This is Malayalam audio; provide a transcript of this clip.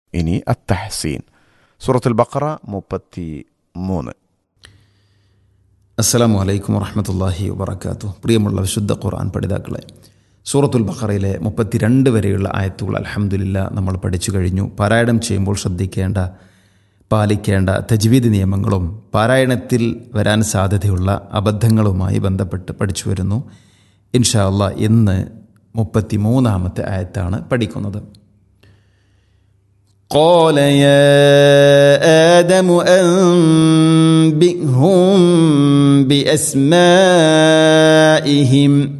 ഇനി അത്തഹസീൻ സൂറത്തുൽ ബക്കറ മുപ്പത്തി മൂന്ന് അസ്സലാമു അലൈക്കും വറഹമത്തല്ലാഹി വബർക്കാത്തു പ്രിയമുള്ള വിശുദ്ധ ഖുർആൻ പഠിതാക്കളെ സൂറത്തുൽ ബഖറയിലെ മുപ്പത്തിരണ്ട് വരെയുള്ള ആയത്തുകൾ അലഹമുല്ല നമ്മൾ പഠിച്ചു കഴിഞ്ഞു പാരായണം ചെയ്യുമ്പോൾ ശ്രദ്ധിക്കേണ്ട പാലിക്കേണ്ട തജ്വീദ് നിയമങ്ങളും പാരായണത്തിൽ വരാൻ സാധ്യതയുള്ള അബദ്ധങ്ങളുമായി ബന്ധപ്പെട്ട് പഠിച്ചു വരുന്നു ഇൻഷാ അള്ളാ ഇന്ന് മുപ്പത്തി മൂന്നാമത്തെ ആയത്താണ് പഠിക്കുന്നത് قال يا آدم أنبئهم بأسمائهم